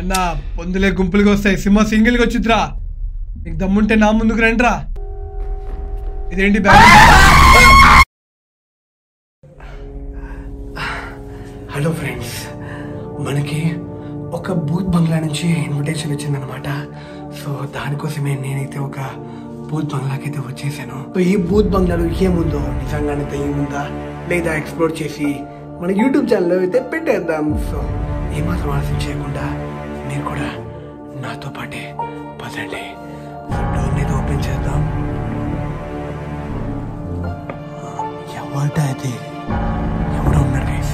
అన్న పొందులే గుంపులుగా వస్తాయి సింహ సింగిల్గా వచ్చిద్రా నీకు దమ్ముంటే నా ముందుకు రండిరా ఇదేంటి బ్యాగ్ హలో ఫ్రెండ్స్ మనకి ఒక బూత్ బంగ్లా నుంచి ఇన్విటేషన్ వచ్చిందనమాట సో దానికోసమే నేనైతే ఒక బూత్ బంగ్లాకి అయితే వచ్చేసాను సో ఈ బూత్ బంగ్లాలో ఏముందో నిజంగానే తెలియముందా లేదా ఎక్స్ప్లోర్ చేసి మన యూట్యూబ్ ఛానల్లో అయితే పెట్టేద్దాం సో ఏమాత్రం ఆలస్యం చేయకుండా మీరు కూడా నాతో పాటే పదండి డోర్ని అయితే ఓపెన్ చేద్దాం ఎవరిట అది ఎవడో ఉన్నారు గైస్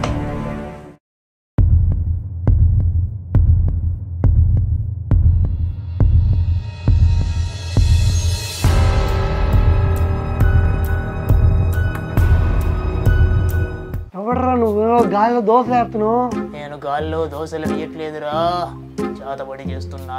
ఎవడరా నువ్వు గాలిలో దోశ వేస్తున్నావు నేను గాల్లో దోశలు వేయట్లేదురా చేతబడి చేస్తున్నా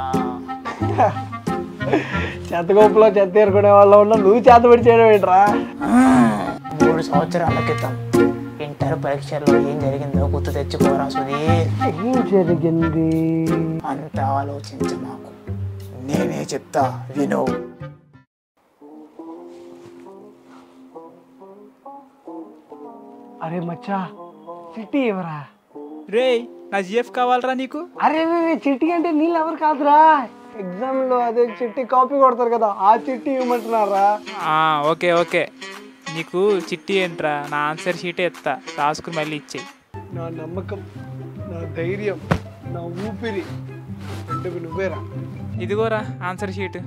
చెత్తగొప్పలో చెత్త ఏరుకునే వాళ్ళు ఉన్నా నువ్వు చేతబడి చేయడం ఏంట్రా మూడు సంవత్సరాల క్రితం ఇంటర్ పరీక్షల్లో ఏం జరిగిందో గుర్తు తెచ్చుకోరా సుధీర్ ఏం జరిగింది అంత ఆలోచించ మాకు నేనే చెప్తా విను అరే మచ్చా చిట్టి ఎవరా రే నా జిఎఫ్ కావాలరా నీకు అరే రే, రే, చిట్టి అంటే నీళ్ళు ఎవరు కాదురా ఎగ్జామ్ లో అదే చిట్టి కాపీ కొడతారు కదా ఆ చిట్టి ఇవ్వమంటున్నారా ఆ, ఓకే ఓకే నీకు చిట్టి ఏంట్రా నా ఆన్సర్ షీటే ఎత్తా రాసుకుని మళ్ళీ ఇచ్చేయి నా నమ్మకం నా ధైర్యం నా ఊపిరి అంటే నువ్వేరా ఇదిగోరా ఆన్సర్ షీట్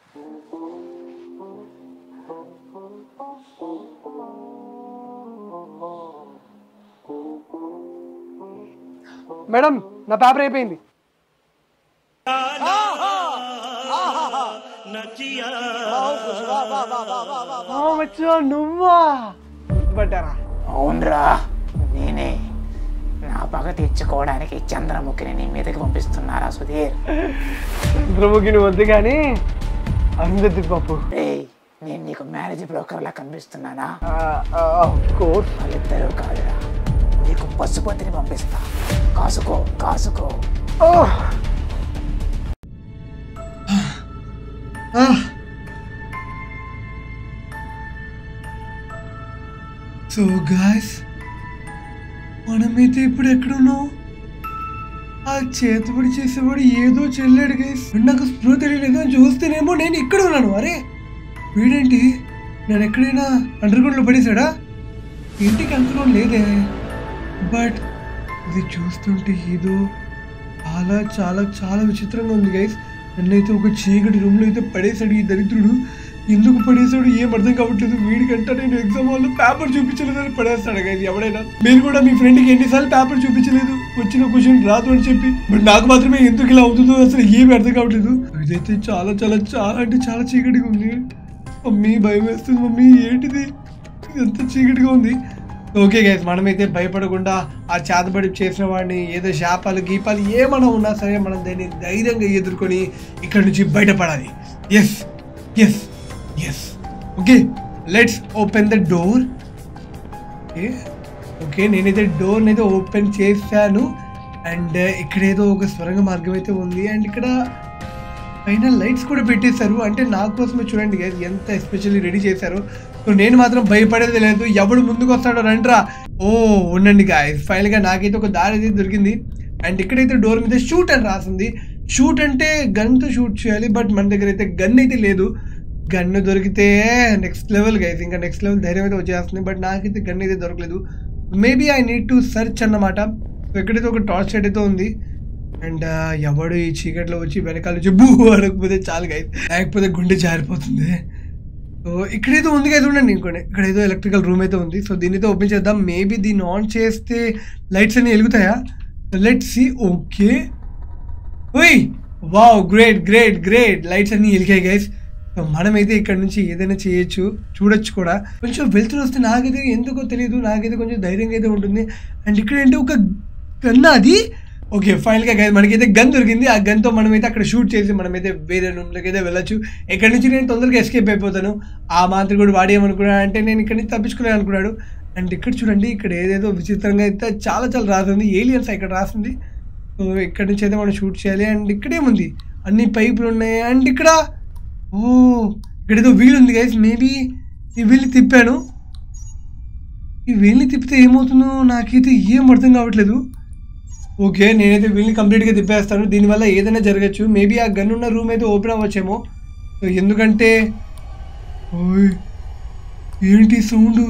మేడం నా పేపర్ అయిపోయింది ఆ, మచ్చా నువ్వా గుర్తుపట్టారా అవునరా నేనే నా పగ తెచ్చుకోవడానికి చంద్రముఖిని నీ మీదకి పంపిస్తున్నారా సుధీర్ చంద్రముఖిని వద్దు కానీ అరుంధతి పప్పు రే నేను నీకు మ్యారేజ్ బ్రోకర్లా కనిపిస్తున్నానా కోర్స్ వాళ్ళిద్దరూ కాదురా నీకు పశుపతిని పంపిస్తా కాసుకో కాసుకో సో గాయస్ మనమైతే ఇప్పుడు ఎక్కడున్నాం ఆ చేతబడి చేసేవాడు ఏదో చెల్లాడు గైస్ నాకు స్పృహ తెలియలేదు అని చూస్తేనేమో నేను ఇక్కడ ఉన్నాను అరే వీడేంటి నేను ఎక్కడైనా అండర్ గ్రౌండ్లో పడేశాడా ఇంటికి అంతరం లేదే బట్ ఇది చూస్తుంటే ఏదో చాలా చాలా చాలా విచిత్రంగా ఉంది గైస్ నన్నైతే ఒక చీకటి రూమ్లో అయితే పడేశాడు ఈ దరిద్రుడు ఎందుకు పడేశాడు ఏం అర్థం కావట్లేదు వీడికంటే నేను ఎగ్జామ్ వాళ్ళు పేపర్ చూపించలేదని పడేస్తాడు గైస్ ఎవడైనా మీరు కూడా మీ ఫ్రెండ్కి ఎన్నిసార్లు పేపర్ చూపించలేదు వచ్చిన క్వశ్చన్ రాదు అని చెప్పి బట్ నాకు మాత్రమే ఎందుకు ఇలా అవుతుందో అసలు ఏమి అర్థం కావట్లేదు ఇదైతే చాలా చాలా చాలా అంటే చాలా చీకటిగా ఉంది మమ్మీ భయం వేస్తుంది మమ్మీ ఏంటిది ఎంత చీకటిగా ఉంది ఓకే గైస్ మనమైతే భయపడకుండా ఆ చేతబడి చేసిన వాడిని ఏదో శాపాలు గీపాలు ఏమైనా ఉన్నా సరే మనం దాన్ని ధైర్యంగా ఎదుర్కొని ఇక్కడ నుంచి బయటపడాలి yes yes yes okay let's open the door okay okay నేనైతే డోర్ అయితే ఓపెన్ చేశాను అండ్ ఇక్కడ ఏదో ఒక స్వరంగ మార్గం అయితే ఉంది అండ్ ఇక్కడ పైన లైట్స్ కూడా పెట్టేశారు అంటే నా కోసమే చూడండి guys ఎంత ఎస్పెషల్లీ రెడీ చేశారు సో నేను మాత్రం భయపడేది లేదు ఎవడు ముందుకు వస్తాడో రండ్రా ఓ ఉండండి గాయస్ ఫైనల్గా నాకైతే ఒక దారి అయితే దొరికింది అండ్ ఇక్కడైతే డోర్ మీద షూట్ అని రాసింది షూట్ అంటే గన్తో షూట్ చేయాలి బట్ మన దగ్గర అయితే గన్ అయితే లేదు గన్ దొరికితే నెక్స్ట్ లెవెల్ గైస్ ఇంకా నెక్స్ట్ లెవెల్ ధైర్యం అయితే వచ్చేస్తుంది బట్ నాకైతే గన్ అయితే దొరకలేదు maybe I need to search అన్నమాట సో ఎక్కడైతే ఒక టార్చ్ లైట్ అయితే ఉంది అండ్ ఎవడు ఈ చీకట్లో వచ్చి వెనకాల నుంచి బూ అడగకపోతే చాలు గైస్ లేకపోతే గుండె జారిపోతుంది సో ఇక్కడైతే ఉంది కదా చూడండి ఇంకోటి ఇక్కడ ఏదో ఎలక్ట్రికల్ రూమ్ అయితే ఉంది సో దీన్ని అయితే ఓపెన్ చేద్దాం మేబీ దీన్ని ఆన్ చేస్తే లైట్స్ అన్ని వెలుగుతాయా లెట్ సి ఓకే ఓయ్ wow great great great lights అన్ని వెలిగాయి గైస్ సో మనమైతే ఇక్కడ నుంచి ఏదైనా చేయొచ్చు చూడొచ్చు కూడా కొంచెం వెళ్తురు వస్తే నాకైతే ఎందుకో తెలియదు నాకైతే కొంచెం ధైర్యంగా అయితే ఉంటుంది అండ్ ఇక్కడ ఏంటి ఒక గన్ అది ఓకే ఫైనల్గా గైస్ మనకైతే గన్ దొరికింది ఆ గన్తో మనమైతే అక్కడ షూట్ చేసి మనమైతే వేరే రూమ్లోకి అయితే వెళ్ళొచ్చు ఎక్కడి నుంచి నేను తొందరగా ఎస్కేప్ అయిపోతాను ఆ మాంత్రికుడు వాడు ఏమనుకున్నాడు అంటే నేను ఇక్కడి నుంచి తప్పించుకునే అనుకున్నాడు అండ్ ఇక్కడ చూడండి ఇక్కడ ఏదేదో విచిత్రంగా అయితే చాలా చాలా రాసింది ఏలియన్స్ ఇక్కడ రాసింది సో ఇక్కడ నుంచి అయితే మనం షూట్ చేయాలి అండ్ ఇక్కడేముంది అన్ని పైపులు ఉన్నాయి అండ్ ఇక్కడ ఓ ఇక్కడ ఏదో వీల్ ఉంది గైస్ మేబీ ఈ వీల్ తిప్పాను ఈ వీల్ని తిప్పితే ఏమవుతుందో నాకైతే ఏం అర్థం కావట్లేదు ఓకే నేనైతే వీల్ని కంప్లీట్గా తిప్పేస్తాను దీనివల్ల ఏదైనా జరగచ్చు మేబీ ఆ గన్ ఉన్న రూమ్ అయితే ఓపెన్ అవ్వచ్చేమో సో ఎందుకంటే ఓయ్ ఏంటి సౌండ్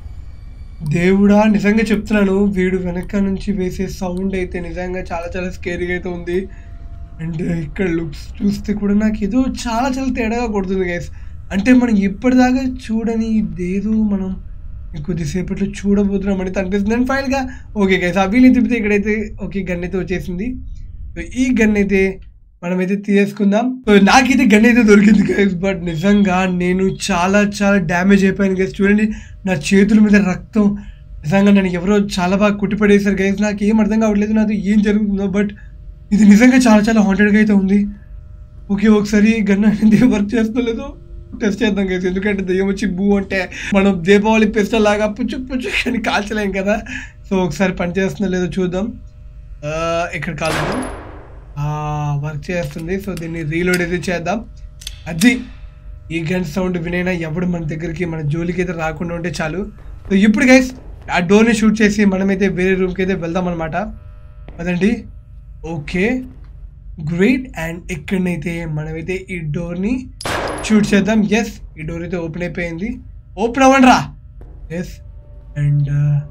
దేవుడా నిజంగా చెప్తున్నాను వీడు వెనక నుంచి వేసే సౌండ్ అయితే నిజంగా చాలా చాలా స్కేరీగా అయితే ఉంది అండ్ ఇక్కడ లుక్స్ చూస్తే కూడా నాకు ఏదో చాలా చాలా తేడాగా కొడుతుంది గైస్ అంటే మనం ఇప్పటిదాకా చూడని ఇదేదో మనం కొద్దిసేపట్లో చూడబోతున్నాం అని అనిపిస్తుంది అండ్ ఫైనల్గా ఓకే గైస్ ఆ వీళ్ళని తిప్పితే ఇక్కడైతే ఓకే గన్ అయితే వచ్చేసింది సో ఈ గన్ అయితే మనమైతే తీసుకుందాం సో నాకైతే గన్ అయితే దొరికింది గైస్ బట్ నిజంగా నేను చాలా చాలా డ్యామేజ్ అయిపోయాను గైస్ చూడండి నా చేతుల మీద రక్తం నిజంగా నన్ను ఎవరో చాలా బాగా కుట్టిపడేశారు గైస్ నాకు ఏం అర్థం కావట్లేదు నాకు ఏం జరుగుతుందో బట్ ఇది నిజంగా చాలా చాలా హాంటెడ్గా అయితే ఉంది ఓకే ఒకసారి గన్ అనేది వర్క్ చేస్తలేదో టెస్ట్ చేద్దాం గైస్ ఎందుకంటే దెయ్యం వచ్చి బూ అంటే మనం దీపావళి పిస్టల్ లాగా పుచ్చు పుచ్చు అని కాల్చలేం కదా సో ఒకసారి పని చేస్తుందో లేదో చూద్దాం ఆ, ఇక్కడ కాదు వర్క్ చేస్తుంది సో దీన్ని రీలోడ్ అయితే చేద్దాం అది ఈ గన్ సౌండ్ వినైనా ఎవడు మన దగ్గరికి మన జోలికి అయితే రాకుండా ఉంటే చాలు సో ఇప్పుడు గైస్ ఆ డోర్ని షూట్ చేసి మనమైతే వేరే రూమ్కి అయితే వెళ్దాం అనమాట అదండి ఓకే గ్రేట్ అండ్ ఇక్కడనైతే మనమైతే ఈ డోర్ని షూట్ చేద్దాం ఎస్ ఈ డోర్ అయితే ఓపెన్ అయిపోయింది ఓపెన్ అవ్వండి రా ఎస్ అండ్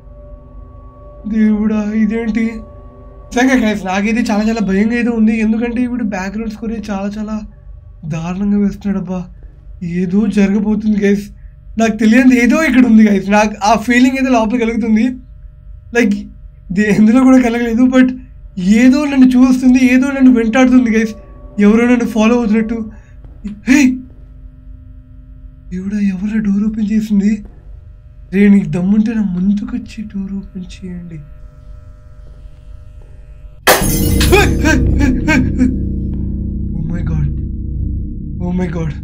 దేవుడా ఇదేంటి నిజంగా గైస్ నాకైతే చాలా చాలా భయంగా అయితే ఉంది ఎందుకంటే ఇప్పుడు బ్యాక్గ్రౌండ్ స్కోర్ చాలా చాలా దారుణంగా వేస్తున్నాడు అబ్బా ఏదో జరగబోతుంది గైస్ నాకు తెలియదు ఏదో ఇక్కడ ఉంది గైస్ నాకు ఆ ఫీలింగ్ అయితే లోపల కలుగుతుంది లైక్ దే- ఎందులో కూడా కలగలేదు బట్ ఏదో నన్ను చూస్తుంది ఏదో నన్ను వెంటాడుతుంది గైస్ ఎవరో నన్ను ఫాలో అవుతున్నట్టు హే దేవుడా ఎవరో డోర్ ఓపెన్ చేసింది రే నీకు దమ్ముంటే నా ముందుకు వచ్చి డోర్ ఓపెన్ చేయండి oh my god oh my god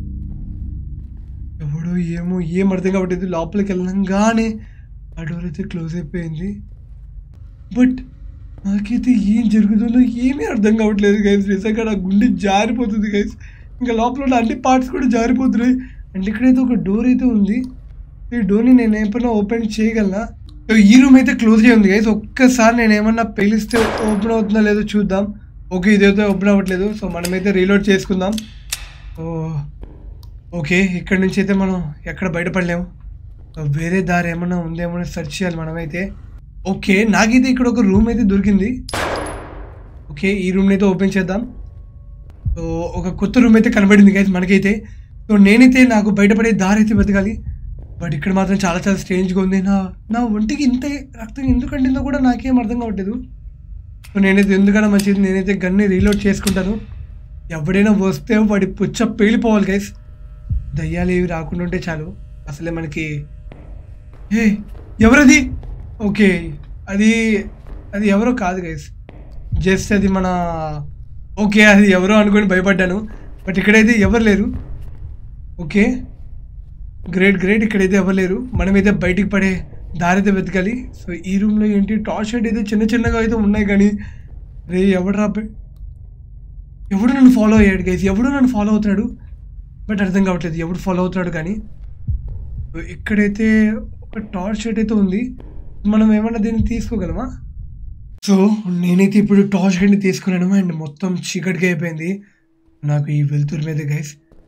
ఎవడో ఏమో ఏం అర్థం కావట్లేదు లోపలికి వెళ్ళంగానే ఆ డోర్ అయితే క్లోజ్ అయిపోయింది బట్ నాకైతే ఏం జరుగుతుందో ఏమీ అర్థం కావట్లేదు గైస్ నిజంగా నా గుండె జారిపోతుంది గైస్ ఇంకా లోపల ఉన్న అన్ని పార్ట్స్ కూడా జారిపోతున్నాయి అండ్ ఇక్కడైతే ఒక డోర్ అయితే ఉంది ఈ డోర్ని నేను ఏమైనా ఓపెన్ చేయగలనా సో ఈ రూమ్ అయితే క్లోజ్ అయ్యి ఉంది గైస్ ఒక్కసారి నేను ఏమన్నా పేలిస్తే ఓపెన్ అవుతుందో లేదో చూద్దాం ఓకే ఇదైతే ఓపెన్ అవ్వట్లేదు సో మనమైతే రీలోడ్ చేసుకుందాం ఓ ఓకే ఇక్కడ నుంచి అయితే మనం ఎక్కడ బయటపడలేము సో వేరే దారి ఏమన్నా ఉందేమో అని సెర్చ్ చేయాలి మనమైతే ఓకే నాకైతే ఇక్కడ ఒక రూమ్ అయితే దొరికింది ఓకే ఈ రూమ్ని అయితే ఓపెన్ చేద్దాం సో ఒక కొత్త రూమ్ అయితే కనబడింది గైస్ మనకైతే సో నేనైతే నాకు బయటపడే దారి అయితే వెతకాలి బట్ ఇక్కడ మాత్రం చాలా చాలా స్ట్రేంజ్గా ఉంది నా నా ఒంటికి ఇంత రక్తం ఎందుకు అంటిందో కూడా నాకేం అర్థం కావట్లేదు సో నేనైతే ఎందుకన్నా మంచిది నేనైతే గన్ని రీలోడ్ చేసుకుంటాను ఎవడైనా వస్తే వాడి పుచ్చ పేలిపోవాలి గైస్ దయ్యాలు ఏవి రాకుండా ఉంటే చాలు అసలే మనకి ఏ ఎవరది ఓకే అది అది ఎవరో కాదు గైస్ జస్ట్ అది మన ఓకే అది ఎవరో అనుకొని భయపడ్డాను బట్ ఇక్కడైతే ఎవరు లేరు ఓకే గ్రేట్ గ్రేట్ ఇక్కడైతే ఎవరు లేరు మనమైతే బయటికి పడే దారి అయితే వెతకాలి సో ఈ రూమ్లో ఏంటి టార్చ్ షెడ్ అయితే చిన్న చిన్నగా అయితే ఉన్నాయి కానీ రే ఎవడు రా బె- ఎవడు నన్ను ఫాలో అయ్యాడు గైస్ ఎవడు నన్ను ఫాలో అవుతున్నాడు బట్ అర్థం కావట్లేదు ఎవడు ఫాలో అవుతున్నాడు కానీ సో ఇక్కడైతే ఒక టార్చ్ షెడ్ అయితే ఉంది మనం ఏమన్నా దీన్ని తీసుకోగలమా సో నేనైతే ఇప్పుడు టార్చ్ గడ్ని తీసుకున్నాను అండ్ మొత్తం చీకటిగా అయిపోయింది నాకు ఈ వెలుతురు మీద గైస్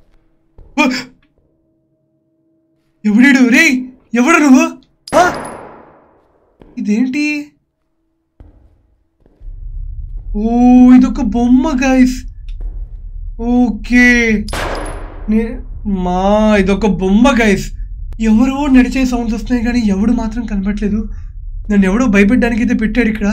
ఎవడాడు రే ఎవడు నువ్వు ఆ? ఇదేంటి ఓ ఇదొక బొమ్మ గైస్ ఓకే నే- మా ఇదొక బొమ్మ గైస్ ఎవరో నడిచే సౌండ్స్ వస్తున్నాయి కానీ ఎవడు మాత్రం కనబట్లేదు నన్ను ఎవడో భయపెట్టడానికి అయితే పెట్టాడు ఇక్కడ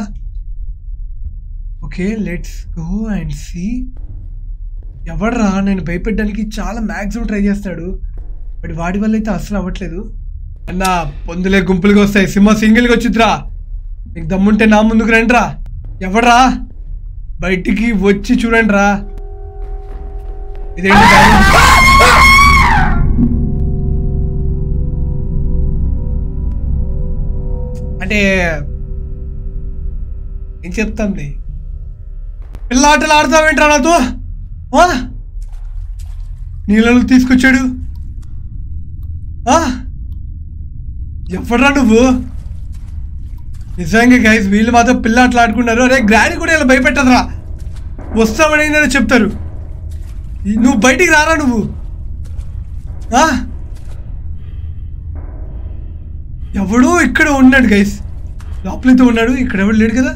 okay let's go and see ఎవడరా నేను భయపెట్టడానికి చాలా మ్యాక్సిమం ట్రై చేస్తాడు బట్ వాడి వల్ల అయితే అసలు అవ్వట్లేదు అన్న పొందులే గుంపులుగా వస్తాయి సింహ సింగిల్గా వచ్చిద్రా నీకు దమ్ముంటే నా ముందుకు రండిరా ఎవడ్రా బయటికి వచ్చి చూడండి రా ఇదేంటి దారి? అంటే ఏం చెప్తాంలే పిల్ల ఆటలు ఆడతావేంట్రా నాతో ఆ? నీళ్ళలో తీసుకొచ్చాడు ఆ? ఎవడ్రా నువ్వు నిజంగా గైస్ వీళ్ళు మాత్రం పిల్ల ఆటలు ఆడుకున్నారు అరే గ్రాని కూడా ఇలా భయపెట్టదురా వస్తామని ఏందని చెప్తారు ఈ- నువ్వు బయటికి రారా నువ్వు ఆ? ఎవడో ఇక్కడ ఉన్నాడు గైస్ లోపలైతే ఉన్నాడు ఇక్కడ ఎవడు లేడు కదా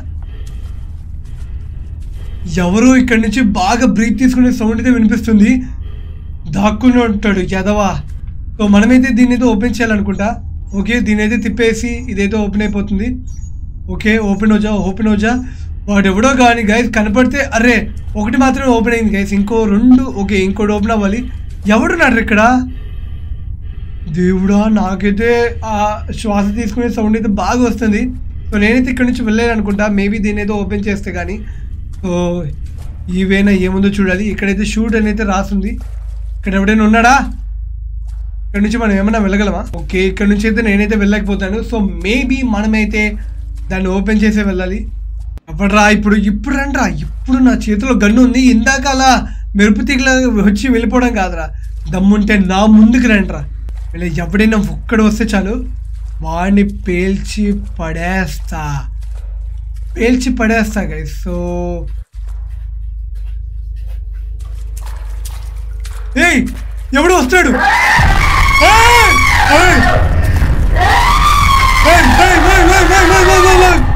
ఎవరో ఇక్కడ నుంచి బాగా బ్రీత్ తీసుకునే సౌండ్ అయితే వినిపిస్తుంది దాక్కుని ఉంటాడు యదవా సో మనమైతే దీన్ని అయితే ఓపెన్ చేయాలనుకుంటా ఓకే దీని అయితే తిప్పేసి ఇదైతే ఓపెన్ అయిపోతుంది ఓకే ఓపెన్ ఓజా ఓపెన్ ఓజా వాడు ఎవడో కానీ గైస్ కనపడితే అరే ఒకటి మాత్రమే ఓపెన్ అయింది గైస్ ఇంకో రెండు ఓకే ఇంకోటి ఓపెన్ అవ్వాలి ఎవడున్నాడు ఇక్కడ దేవుడా నాకైతే ఆ శ్వాస తీసుకునే సౌండ్ అయితే బాగా వస్తుంది సో నేనైతే ఇక్కడ నుంచి వెళ్ళాను అనుకుంటా మేబీ దీని ఏదో ఓపెన్ చేస్తే కానీ సో ఈవేనా ఏముందో చూడాలి ఇక్కడైతే షూట్ అని అయితే రాసింది ఇక్కడ ఎవడైనా ఉన్నాడా ఇక్కడ నుంచి మనం ఏమైనా వెళ్ళగలమా ఓకే ఇక్కడ నుంచి అయితే నేనైతే వెళ్ళకపోతాను సో మేబీ మనమైతే దాన్ని ఓపెన్ చేసే వెళ్ళాలి ఎవడరా ఇప్పుడు ఇప్పుడు రండ్రా ఇప్పుడు నా చేతిలో గన్ను ఉంది ఇందాక అలా మెరుపు తీగల వచ్చి వెళ్ళిపోవడం కాదురా దమ్ముంటే నా ముందుకు రండ్రా వీళ్ళు ఎవడైనా ఒక్కడు వస్తే చాలు వాడిని పేల్చి పడేస్తా పేల్చి పడేస్తా గైస్ సో ఏయ్ ఎవడు వస్తాడు ఏయ్! ఏయ్! ఏయ్, ఏయ్, ఏయ్, ఏయ్, ఏయ్, ఏయ్, ఏయ్, ఏయ్, ఏయ్!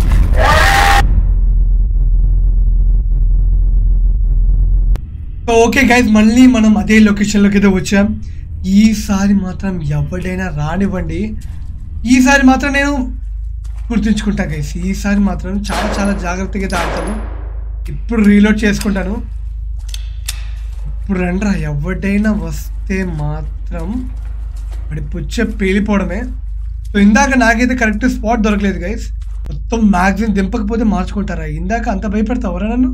సో ఓకే గైజ్ మళ్ళీ మనం అదే లొకేషన్లోకి అయితే వచ్చాం ఈసారి మాత్రం ఎవడైనా రానివ్వండి ఈసారి మాత్రం నేను గుర్తుంచుకుంటా గైస్ ఈసారి మాత్రం చాలా చాలా జాగ్రత్తగా అయితే ఆడతాను ఇప్పుడు రీలోడ్ చేసుకుంటాను ఇప్పుడు రండ్రా ఎవడైనా వస్తే మాత్రం వాడి పుచ్చ పేలిపోవడమే సో ఇందాక నాకైతే కరెక్ట్ స్పాట్ దొరకలేదు గైస్ మొత్తం మ్యాగజైన్ దింపకపోతే మార్చుకుంటారా ఇందాక అంత భయపెడతావరా నన్ను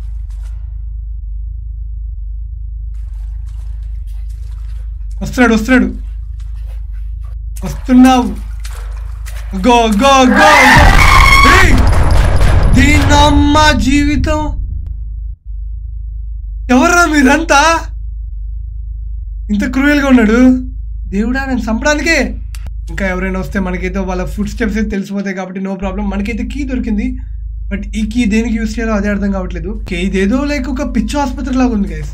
వస్తున్నాడు వస్తున్నాడు వస్తున్నావు గో గో గో గో ఏయ్! దీనమ్మ జీవితం ఎవర్రా మీరంతా ఇంత క్రూయల్గా ఉన్నాడు దేవుడా నేను చంపడానికే ఇంకా ఎవరైనా వస్తే మనకైతే వాళ్ళ ఫుడ్ స్టెప్స్ అయితే తెలిసిపోతాయి కాబట్టి నో ప్రాబ్లం మనకైతే కీ దొరికింది బట్ ఈ కీ దేనికి యూస్ చేయాలో అదే అర్థం కావట్లేదు ఓకే ఇదేదో లైక్ ఒక పిచ్చు ఆసుపత్రి లాగా ఉంది గైస్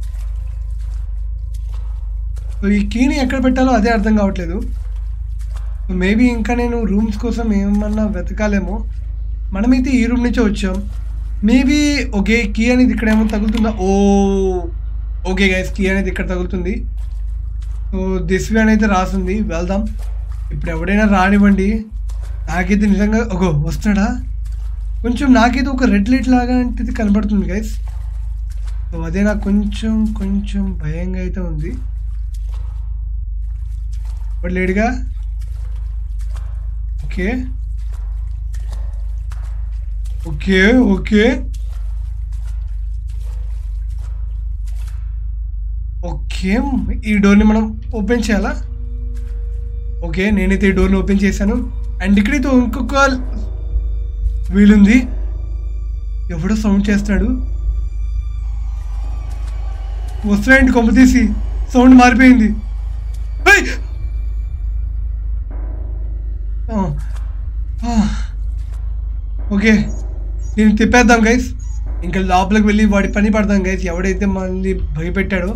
సో ఈ కీని ఎక్కడ పెట్టాలో అదే అర్థం కావట్లేదు సో మేబీ ఇంకా నేను రూమ్స్ కోసం ఏమన్నా వెతకాలేమో మనమైతే ఈ రూమ్ నుంచే వచ్చాం మేబీ ఓకే కీ అనేది ఇక్కడ ఏమో తగులుతుందా ఓ ఓకే గైస్ కీ అనేది ఇక్కడ తగులుతుంది సో దిస్ వే అనేది రాసింది వెళ్దాం ఇప్పుడు ఎవడైనా రానివ్వండి నాకైతే నిజంగా ఓగో వస్తున్నాడా కొంచెం నాకైతే ఒక రెడ్ లైట్ లాగా అంటే కనబడుతుంది గైస్ సో అదే నాకు కొంచెం కొంచెం భయంగా అయితే ఉంది వాడు లేడుగా ఓకే ఓకే ఓకే ఓకే ఈ డోర్ని మనం ఓపెన్ చేయాలా ఓకే నేనైతే ఈ డోర్ని ఓపెన్ చేశాను అండ్ ఇక్కడైతే ఇంకొక వీలుంది ఎవడో సౌండ్ చేస్తాడు వస్తున్నాయండి కొమ్మ తీసి సౌండ్ మారిపోయింది ఏయ్! ఆ, ఆ. ఓకే నేను తిప్పేద్దాం గైస్ ఇంకా లోపలికి వెళ్ళి వాడి పని పడదాం గైస్ ఎవడైతే మళ్ళీ భయపెట్టాడో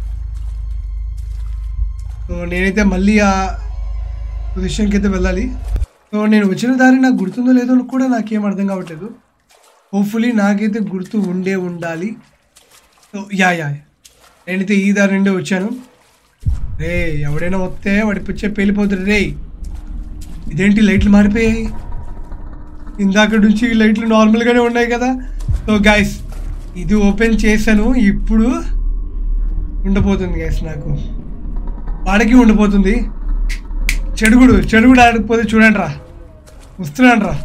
సో నేనైతే మళ్ళీ ఆ పొజిషన్కి అయితే వెళ్ళాలి సో నేను వచ్చిన దారి నాకు గుర్తుందో లేదో అని కూడా నాకేం అర్థం కావట్లేదు హోప్ఫుల్లీ నాకైతే గుర్తు ఉండే ఉండాలి సో యా యా నేనైతే ఈ దారి నుండే వచ్చాను రే ఎవడైనా వస్తే వాడి పిచ్చే పేలిపోతుంది రే ఇదేంటి లైట్లు మారిపోయాయి ఇందాక నుంచి ఈ లైట్లు నార్మల్గానే ఉన్నాయి కదా సో గైస్ ఇది ఓపెన్ చేశాను ఇప్పుడు ఉండబోతుంది గైస్ నాకు వాడికి ఉండిపోతుంది చెడుగుడు చెడుగుడు ఆడకపోతే చూడండి రా వస్తున్నాను రా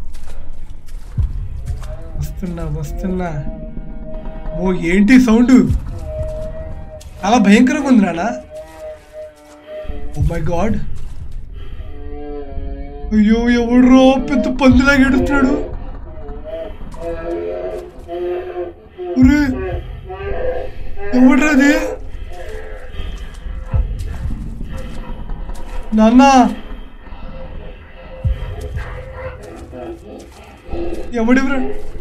వస్తున్నా వస్తున్నా ఓ ఏంటి సౌండ్ చాలా భయంకరంగా ఉంది నాన్న ఓ మై గాడ్ అయ్యో ఎవడ్రో పెద్ద పందిలాగా ఏడుస్తున్నాడు ఒరే ఎవడ్రది నాన్న ఎవడెవరా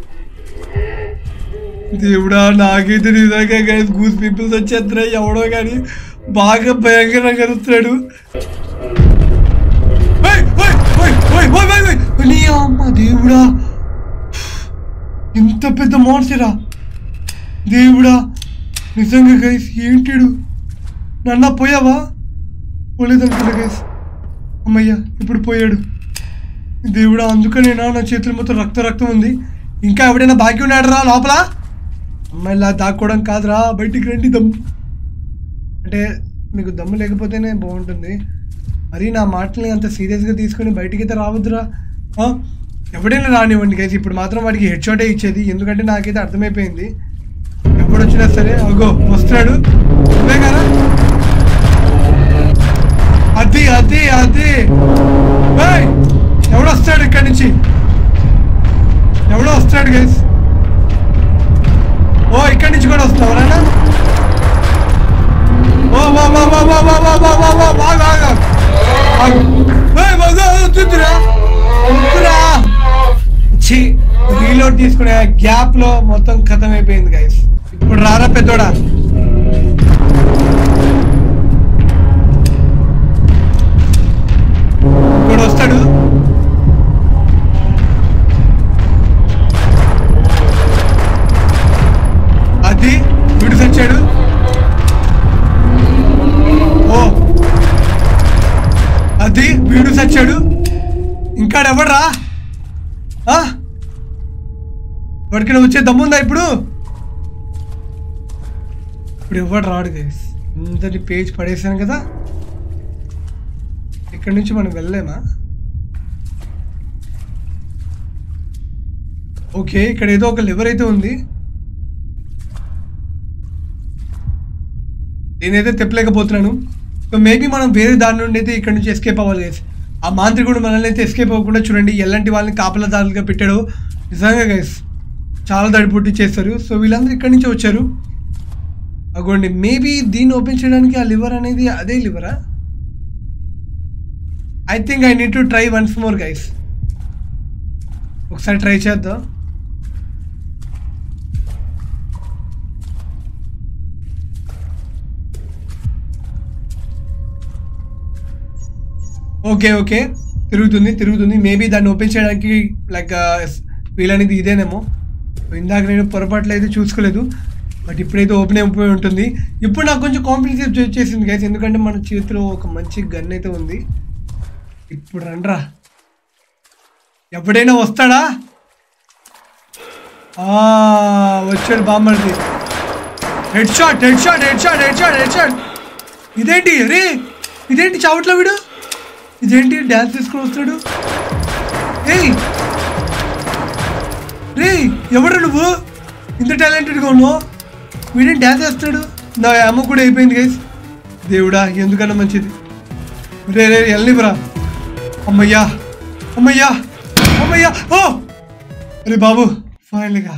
దేవుడా నాకైతే నిజంగా గైస్ గూస్ పీపుల్స్ వచ్చేస్తున్నాయి ఎవడో కానీ బాగా భయంకరంగా కలుస్తున్నాడు ఓయ్, ఓయ్, ఓయ్, ఓయ్, ఓయ్, ఓయ్, ఓయ్. నీ అమ్మ దేవుడా ఇంత పెద్ద మోన్సరా దేవుడా నిజంగా గైస్ ఏంటిడు నన్న పోయావా పోలేదనుకున్నా గైస్ అమ్మయ్యా ఇప్పుడు పోయాడు దేవుడా అందుకనేనా నా చేతుల మొత్తం రక్త రక్తం ఉంది ఇంకా ఎవడైనా బాకీ ఉన్నాడు రా లోపల అమ్మాయిలా దాక్కోవడం కాదురా బయటికి రండి దమ్ము అంటే మీకు దమ్ము లేకపోతేనే బాగుంటుంది మరి నా మాటల్ని అంత సీరియస్గా తీసుకొని బయటికి అయితే రావద్దురా ఆ? ఎవడైనా రానివ్వండి గైస్ ఇప్పుడు మాత్రం వాడికి హెడ్ షాటే ఇచ్చేది ఎందుకంటే నాకైతే అర్థమైపోయింది ఎవడు వచ్చినా సరే అగో వస్తున్నాడు ఇదే కదా అది అది అది ఏయ్! ఎవడు వస్తాడు ఇక్కడి నుంచి ఎవడో వస్తాడు గైస్ ఓ ఇక్కడి నుంచి కూడా వస్తావు నాన్న ఓ వా వా వా వా వా వా వా వా వా బాగా ఆగా వద్దురా వద్దురా ఛీ రీలోడ్ తీసుకునే గ్యాప్ లో మొత్తం ఖతం అయిపోయింది గైస్ ఇప్పుడు రారా పెద్దోడా ఇప్పుడు వస్తాడు అది వీడు తెచ్చాడు ఓ అది వీడు చచ్చాడు ఇంకా ఎవడరా ఆ? వాడికి వచ్చే దమ్ముందా ఇప్పుడు ఇప్పుడు ఎవడు రాడు గైస్ అందరి పేజ్ పడేసాను కదా ఇక్కడి నుంచి మనం వెళ్ళలేమా ఓకే ఇక్కడ ఏదో ఒక లివర్ అయితే ఉంది నేనైతే తెప్పలేకపోతున్నాను సో మేబీ మనం వేరే దాని నుండి అయితే ఇక్కడ నుంచి ఎస్కేప్ అవ్వాలి గైస్ ఆ మాంత్రికుడు మనల్ని అయితే ఎస్కేప్ అవ్వకుండా చూడండి ఎలాంటి వాళ్ళని కాపలాదారులుగా పెట్టాడో నిజంగా గైస్ చాలా దడిపుట్టి చేస్తారు సో వీళ్ళందరూ ఇక్కడి నుంచి వచ్చారు అగోండి మేబీ దీన్ని ఓపెన్ చేయడానికి ఆ లివర్ అనేది అదే లివరా I think I need to try once more guys ఒకసారి ట్రై చేద్దాం ఓకే ఓకే తిరుగుతుంది తిరుగుతుంది మేబీ దాన్ని ఓపెన్ చేయడానికి లైక్ వీలనేది ఇదేనేమో ఇందాక నేను పొరపాట్లు అయితే చూసుకోలేదు బట్ ఇప్పుడైతే ఓపెన్ అయిపోయి ఉంటుంది ఇప్పుడు నాకు కొంచెం కాన్ఫిడెన్స్ వచ్చేసింది గైస్ ఎందుకంటే మన చేతిలో ఒక మంచి గన్ అయితే ఉంది ఇప్పుడు రండ్రా ఎప్పుడైనా వస్తాడా ఆ, వచ్చాడు బామ్మర్ది head shot head shot head shot head shot head shot ఇదేంటి రే ఇదేంటి చావట్లో వీడు ఇదేంటి డ్యాన్స్ తీసుకొని వస్తాడు ఏయ్ రే ఎవడు నువ్వు ఇంత టాలెంటెడ్గా ఉన్నావు వీడేం డ్యాన్స్ వేస్తాడు నా అమ్మ కూడా అయిపోయింది గైస్ దేవుడా ఎందుకన్నా మంచిది రే రే వెళ్ళనివ్వరా అమ్మయ్యా అమ్మయ్యా అమ్మయ్యా ఓ అరే బాబు ఫైనల్గా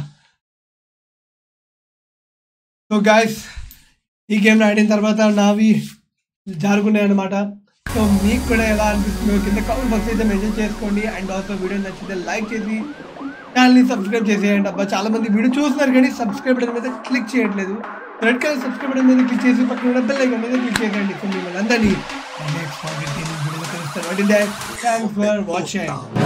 సో గాయస్ ఈ గేమ్ ఆడిన తర్వాత నావి జారుకున్నాయి అనమాట సో మీకు కూడా ఎలా అనిపిస్తుందో కింద కామెంట్ బాక్స్ అయితే మెన్షన్ చేసుకోండి అండ్ ఆల్సో వీడియో నచ్చితే లైక్ చేసి ఛానల్ని సబ్స్క్రైబ్ చేసేయండి అబ్బా చాలా మంది వీడియో చూస్తున్నారు కానీ సబ్స్క్రైబ్ బటన్ మీద క్లిక్ చేయట్లేదు రెడ్ కలర్ సబ్స్క్రైబ్ బటన్ మీద క్లిక్ చేసి పక్కన ఉన్న బెల్ ఐకాన్ మీద క్లిక్ చేసేయండి సో మిమ్మల్ని అందరినీ నెక్స్ట్ వీడియోలో కలుస్తాను థ్యాంక్స్ ఫర్ వాచింగ్